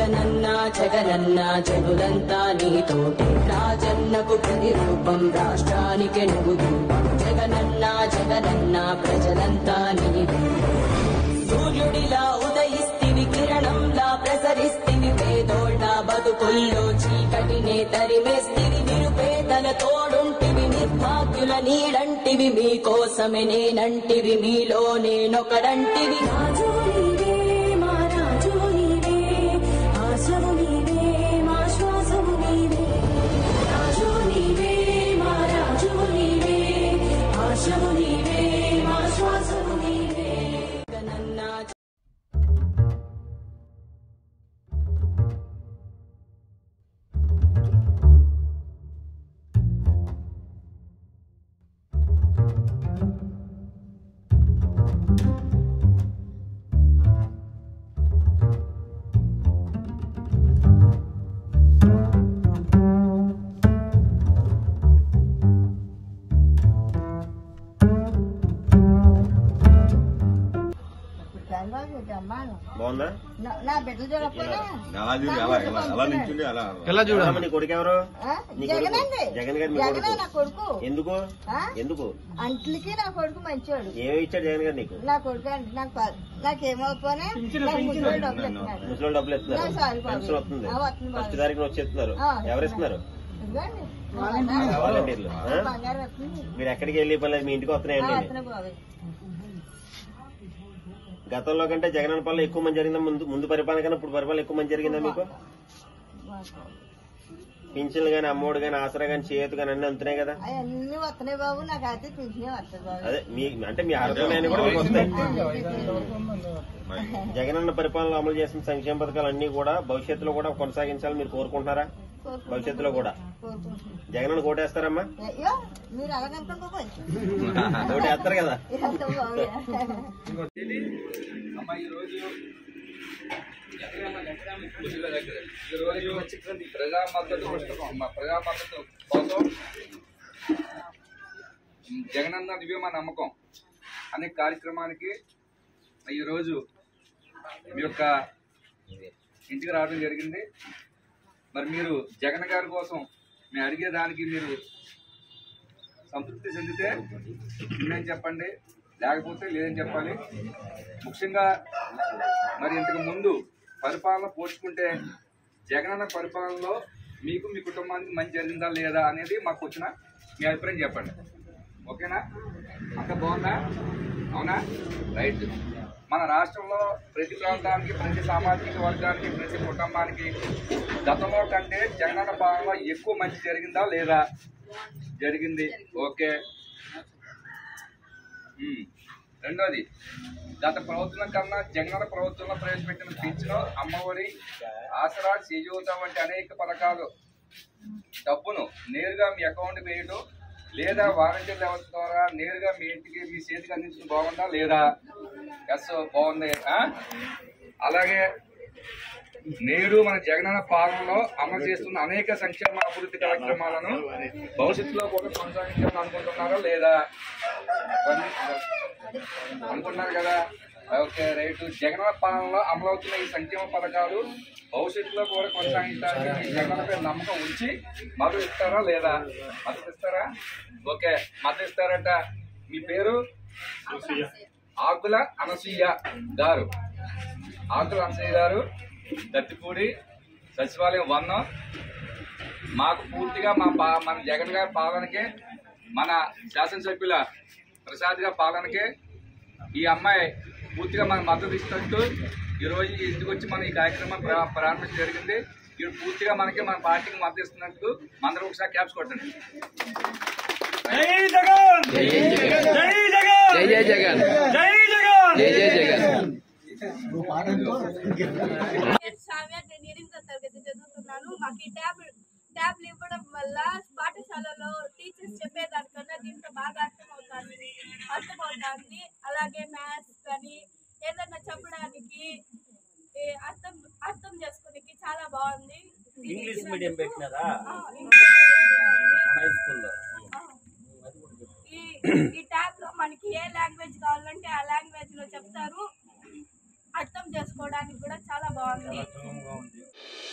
జగనన్న జగనన్న చెబులంతా నీతోటే రాజన్నకు ప్రతిరూపం రాష్ట్రానికి నువ్వు రూపం జగనన్న జగనన్న ప్రజలంతా నీవే సూర్యుడిలా ఉదయిస్తివి కిరణంలా ప్రసరిస్తివి పేదోళ్ళ బతుకుల్లో చీకటినే తరిమేస్తివి నిరుపేదల తోడుంటివి నిర్భాగ్యుల నీడంటివి మీకోసమే నేనంటివి మీలో నేనొకడంటివి రాజు నీవే మా రాజు నీవే ఆశవు నీవే మా శ్వాసము నీవే రాజు నీవే మా రాజు నీవే ఆశవు నీవే మా శ్వాసము నీవే జగనన్న బాగుందా నా బిడ్డలు చూడకపోయినా అలా చూడు అలా అలా అలా నించుండి అలా ఎలా చూడు? ఎవరమ్మా నీ కొడుకు ఎవరు ఆ? నీ కొడుకు? జగనండి జగన్ గారు మీ జగనే కొడుకు నా కొడుకు ఎందుకు ఆ? ఎందుకు అంట్లకి నా కొడుకు మంచివాడు ఏమి ఇచ్చాడు జగన్ గారు నీకు నా కొడుకు అంటే నాకు ప- నాకేమవుతానే నాకు ముసలి డబ్బులు ఇస్తున్నాడు ముసలి డబ్బులు ఇస్తున్నారు నా సారీ బాబు. పెన్షన్ వస్తుంది ఆ, వస్తుంది బాబు. ఫస్ట్ తారీఖున వచ్చేస్తున్నారు ఆ, ఎవరు ఇస్తున్నారు ఇదిగోండి. వాలంటీర్లు ఆ? బంగారం వస్తుంది మీరు ఎక్కడికి వెళ్ళి పని లేదు, మీ ఇంటికి ఆ, వస్తున్నాయండి వస్తున్నాయి బాబు గతంలో కంటే జగన్ పాలన ఎక్కువ మంది జరిగిందా ముందు ముందు పరిపాలన కన్నా ఇప్పుడు పరిపాలన ఎక్కువ మంది జరిగిందా మీకు పింఛన్లు గానీ అమ్మోడు గానీ ఆసరా గానీ చేతు గానీ అన్ని అందుతున్నాయి కదా అవన్నీ వస్తున్నాయి బాబు నాకు అయితే పింఛనే వస్తుంది బాబు అదే మీ అంటే మీ ఆరోగ్యం కూడా మీకు వస్తాయి జగనన్న పరిపాలనలో అమలు చేసిన సంక్షేమ పథకాలు అన్ని కూడా భవిష్యత్తులో కూడా కొనసాగించాలని మీరు కోరుకుంటున్నారా భవిష్యత్తులో కూడా కోరుకుంటున్నాను జగనన్న కోటేస్తారమ్మా అయ్యో మీరు అలాగనుకోకపోవచ్చు కోటేస్తారు కదా ఎంత బాబు అమ్మ ఈరోజు ఈరోజు ప్రజా మద్దతు మా ప్రజా మద్దతు కోసం జగనన్న దివ్య మా నమ్మకం అనే కార్యక్రమానికి ఈరోజు మీ యొక్క ఇంటికి రావడం జరిగింది మరి మీరు జగన్ గారి కోసం మేము అడిగేదానికి మీరు సంతృప్తి చెందితే నేను చెప్పండి లేకపోతే లేదని చెప్పాలి ముఖ్యంగా మరి ఇంతకు ముందు పరిపాలన పోల్చుకుంటే జగనన్న పరిపాలనలో మీకు మీ కుటుంబానికి మంచి జరిగిందా లేదా అనేది మాకు వచ్చిన మీ అభిప్రాయం చెప్పండి ఓకేనా అంత బాగుందా అవునా రైట్ మన రాష్ట్రంలో ప్రతి ప్రాంతానికి ప్రతి సామాజిక వర్గానికి ప్రతి కుటుంబానికి గతంలో కంటే జగనన్న పాలనలో ఎక్కువ మంచి జరిగిందా లేదా జరిగింది ఓకే ఉమ్. రెండోది గత ప్రభుత్వం కన్నా జగనన్న ప్రభుత్వంలో ప్రవేశపెట్టిన పింఛను అమ్మఒడి ఆసరా చేయూత వంటి అనేక పథకాలు డబ్బును నేరుగా మీ అకౌంట్ వేయడం లేదా వాలంటీర్ వ్యవస్థ ద్వారా నేరుగా మీ ఇంటికి మీ చేతికి అందించడం బాగుందా లేదా ఎస్ బాగుంది ఆ? అలాగే నేడు మన జగనన్న పాలనలో అమలు చేస్తున్న అనేక సంక్షేమ అభివృద్ధి కార్యక్రమాలను భవిష్యత్తులో కూడా కొనసాగించాలని అనుకుంటున్నారా లేదా అనుకున్నారు కదా ఓకే రైట్ జగనన్న పాలనలో అమలవుతున్న ఈ సంక్షేమ పథకాలు భవిష్యత్తులో కూడా కొనసాగించడానికి మీ జగనన్నపై నమ్మకం ఉంచి మద్దతు ఇస్తారా లేదా మద్దతు ఇస్తారా ఓకే మద్దతు ఇస్తారట మీ పేరు ఆకుల అనసూయ గారు ఆకుల అనసూయ గారు దత్తిపూడి సచివాలయం వన్ మాకు పూర్తిగా మా పా మన జగన్ గారి పాలనకే మన శాసనసభ్యుల ప్రసాద్ గారి పాలనకే ఈ అమ్మాయి పూర్తిగా మనకు మద్దతు ఇస్తున్నట్టు ఈరోజు ఇంటికి వచ్చి మనం ఈ కార్యక్రమం ప్రా- ప్రారంభించడం జరిగింది ఇప్పుడు పూర్తిగా మనకి మన పార్టీకి మద్దతు ఇస్తున్నట్టు అందరూ ఒకసారి క్యాప్స్ కొట్టండి జై జగన్ జై జగన్ జై జై జగన్ జై జగన్ జై జై జగన్ నేను సామ్య ఇంజనీరింగ్ తరగతి చదువుతున్నాను మాకు ఈ ట్యాబ్ ట్యాబ్లు ఇవ్వడం వల్ల పాఠశాలలో టీచర్స్ చెప్పేదానికన్నా దీంట్లో బాగా అర్థమవుతుంది అర్థమవుతుంది అలాగే మ్యాథ్స్ కానీ ఏదన్నా చెప్పడానికి ఏ, అర్థం అర్థం చేసుకోనికి చాలా బాగుంది ఇది ఇంగ్లీష్ మీడియం పెట్టినారా ఆ, ఇంగ్లీష్ మీడియం హై స్కూల్లో ఆ. ఈ ఈ ట్యాబ్ లో మనకి ఏ లాంగ్వేజ్ కావాలంటే ఆ లాంగ్వేజ్ లో చెప్తారు అర్థం చేసుకోవడానికి కూడా చాలా బాగుంది